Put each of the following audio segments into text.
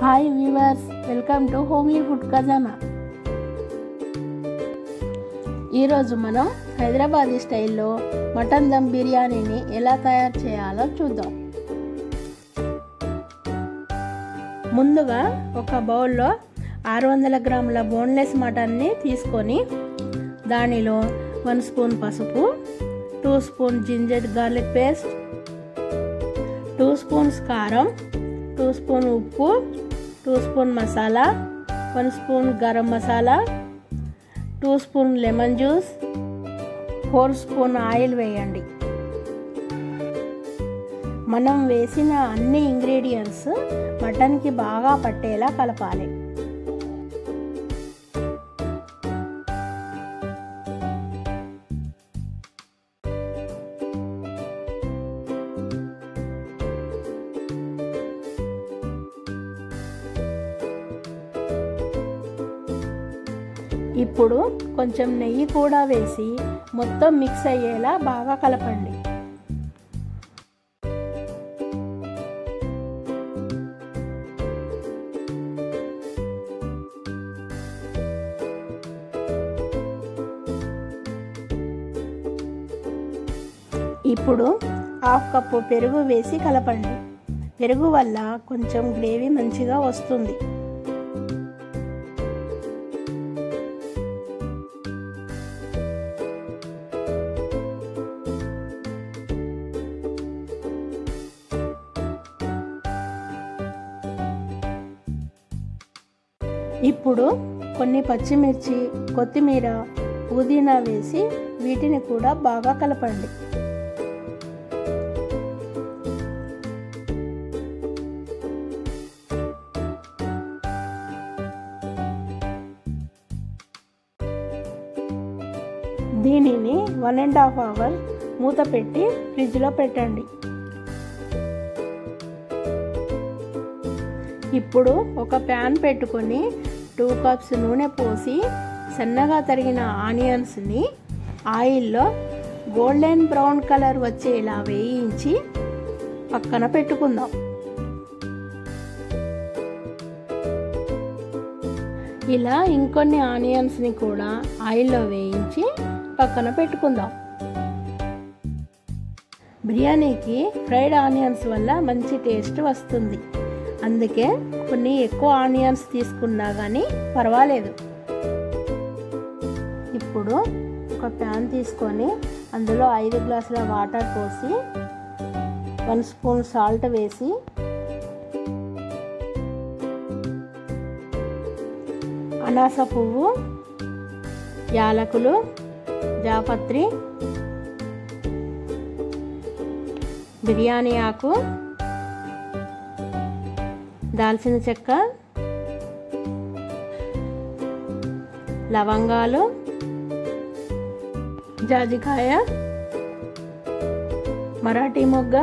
hi viewers welcome to homely food Khazana ఈరోజు మనం హైదరాబాదీ స్టైల్లో మటన్ దమ్ బిర్యానీని ఎలా తయారు చేయాలో చూద్దాం ముందుగా ఒక బౌల్లో ఆరు వందల గ్రాముల బోన్లెస్ మటన్ని తీసుకొని దానిలో వన్ స్పూన్ పసుపు two spoon ginger garlic paste two spoons కారం టూ స్పూన్ ఉప్పు two spoon masala one spoon garam masala two spoon lemon juice four spoon oil వేయండి మనం వేసిన అన్ని ఇంగ్రీడియంట్స్ మటన్కి బాగా పట్టేలా కలపాలి ఇప్పుడు కొంచెం నెయ్యి కూడా వేసి మొత్తం మిక్స్ అయ్యేలా బాగా కలపండి ఇప్పుడు హాఫ్ కప్పు పెరుగు వేసి కలపండి పెరుగు వల్ల కొంచెం గ్రేవీ మంచిగా వస్తుంది ఇప్పుడు కొన్ని పచ్చిమిర్చి కొత్తిమీర పుదీనా వేసి వీటిని కూడా బాగా కలపండి దీనిని వన్ అండ్ హాఫ్ అవర్ మూత పెట్టి ఫ్రిడ్జ్లో పెట్టండి ఇప్పుడు ఒక ప్యాన్ పెట్టుకొని టూ కప్స్ నూనె పోసి సన్నగా తరిగిన ఆనియన్స్ని ఆయిల్లో గోల్డెన్ బ్రౌన్ కలర్ వచ్చేలా వేయించి పక్కన పెట్టుకుందాం ఇలా ఇంకొన్ని ఆనియన్స్ని కూడా ఆయిల్లో వేయించి పక్కన పెట్టుకుందాం బిర్యానీకి ఫ్రైడ్ ఆనియన్స్ వల్ల మంచి టేస్ట్ వస్తుంది అందుకే కొన్ని ఎక్కువ ఆనియన్స్ తీసుకున్నా కానీ పర్వాలేదు ఇప్పుడు ఒక ప్యాన్ తీసుకొని అందులో ఐదు గ్లాసుల వాటర్ పోసి వన్ స్పూన్ సాల్ట్ వేసి అనాస పువ్వు యాలకులు జాపత్రి బిర్యానీ ఆకు దాల్చిన చెక్క లవంగాలు జాజికాయ మరాఠీ మొగ్గ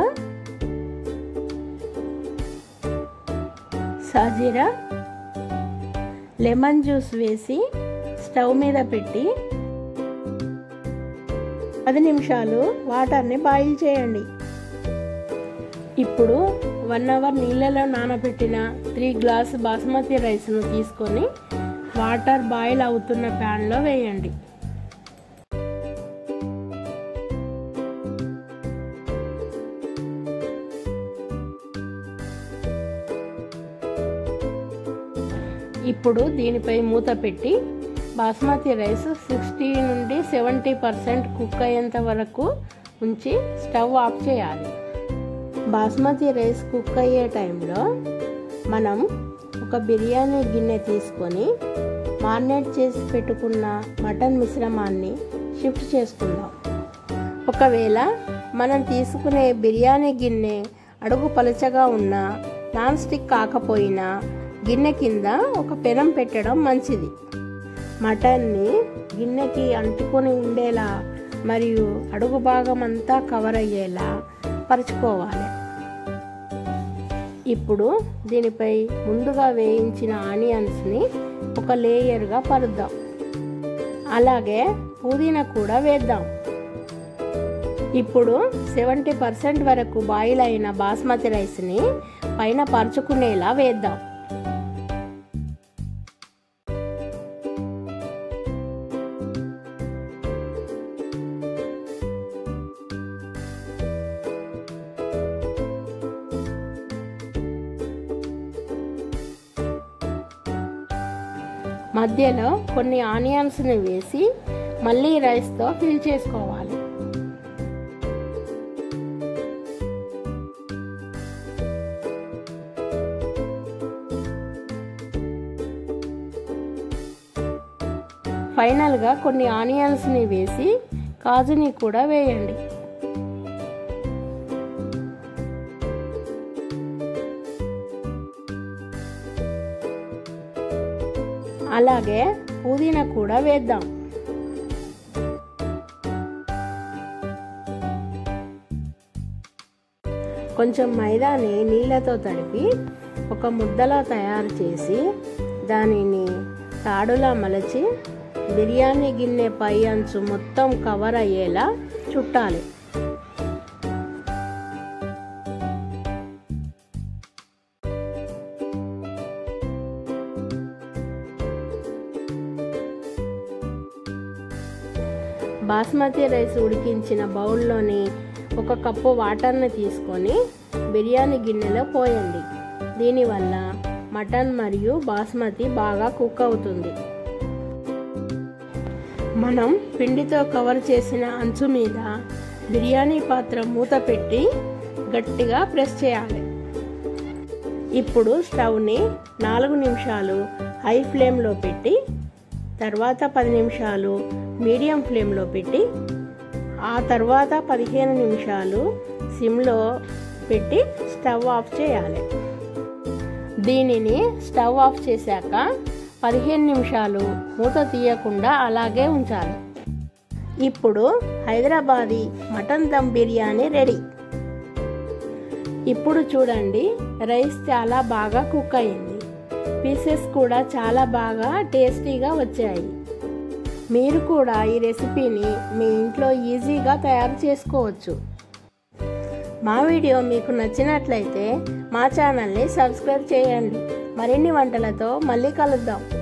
సాజీరా లెమన్ జ్యూస్ వేసి స్టవ్ మీద పెట్టి పది నిమిషాలు వాటర్ని బాయిల్ చేయండి ఇప్పుడు వన్ అవర్ నీళ్ళలో నానబెట్టిన త్రీ గ్లాస్ బాస్మతి రైస్ను తీసుకొని వాటర్ బాయిల్ అవుతున్న ప్యాన్లో వేయండి ఇప్పుడు దీనిపై మూత పెట్టి బాస్మతి రైస్ సిక్స్టీ నుండి సెవెంటీ పర్సెంట్ కుక్ అయ్యేంత వరకు ఉంచి స్టవ్ ఆఫ్ చేయాలి బాస్మతి రైస్ కుక్ అయ్యే టైంలో మనం ఒక బిర్యానీ గిన్నె తీసుకొని మారినేట్ చేసి పెట్టుకున్న మటన్ మిశ్రమాన్ని షిఫ్ట్ చేసుకుందాం ఒకవేళ మనం తీసుకునే బిర్యానీ గిన్నె అడుగు పలచగా ఉన్న నాన్ స్టిక్ కాకపోయినా గిన్నె కింద ఒక పెనం పెట్టడం మంచిది మటన్ని గిన్నెకి అంటుకొని ఉండేలా మరియు అడుగు భాగం అంతా కవర్ అయ్యేలా పరుచుకోవాలి ఇప్పుడు దీనిపై ముందుగా వేయించిన ఆనియన్స్ని ఒక లేయర్గా పరుద్దాం అలాగే పుదీనా కూడా వేద్దాం ఇప్పుడు సెవెంటీ పర్సెంట్ వరకు బాయిల్ అయిన బాస్మతి రైస్ని పైన పరుచుకునేలా వేద్దాం మధ్యలో కొన్ని ఆనియన్స్ని వేసి మళ్ళీ రైస్తో ఫిల్ చేసుకోవాలి ఫైనల్గా కొన్ని ఆనియన్స్ని వేసి కాజుని కూడా వేయండి అలాగే పుదీనా కూడా వేద్దాం కొంచెం మైదాని నీళ్ళతో తడిపి ఒక ముద్దలా తయారు చేసి దానిని తాడులా మలచి బిర్యానీ గిన్నె పై అంచు మొత్తం కవర్ అయ్యేలా చుట్టాలి బాస్మతి రైస్ ఉడికించిన బౌల్లోని ఒక కప్పు వాటర్ని తీసుకొని బిర్యానీ గిన్నెలో పోయండి దీనివల్ల మటన్ మరియు బాస్మతి బాగా కుక్ అవుతుంది మనం పిండితో కవర్ చేసిన అంచు మీద బిర్యానీ పాత్ర మూత పెట్టి గట్టిగా ప్రెస్ చేయాలి ఇప్పుడు స్టవ్ని నాలుగు నిమిషాలు హై ఫ్లేమ్లో పెట్టి తర్వాత పది నిమిషాలు మీడియం ఫ్లేమ్లో పెట్టి ఆ తర్వాత పదిహేను నిమిషాలు సిమ్లో పెట్టి స్టవ్ ఆఫ్ చేయాలి దీనిని స్టవ్ ఆఫ్ చేశాక పదిహేను నిమిషాలు మూత తీయకుండా అలాగే ఉంచాలి ఇప్పుడు హైదరాబాదీ మటన్ దమ్ బిర్యానీ రెడీ ఇప్పుడు చూడండి రైస్ చాలా బాగా కుక్ అయింది పీసెస్ కూడా చాలా బాగా టేస్టీగా వచ్చాయి మీరు కూడా ఈ రెసిపీని మీ ఇంట్లో ఈజీగా తయారు చేసుకోవచ్చు మా వీడియో మీకు నచ్చినట్లయితే మా ఛానల్ని సబ్స్క్రైబ్ చేయండి మరిన్ని వంటలతో మళ్ళీ కలుద్దాం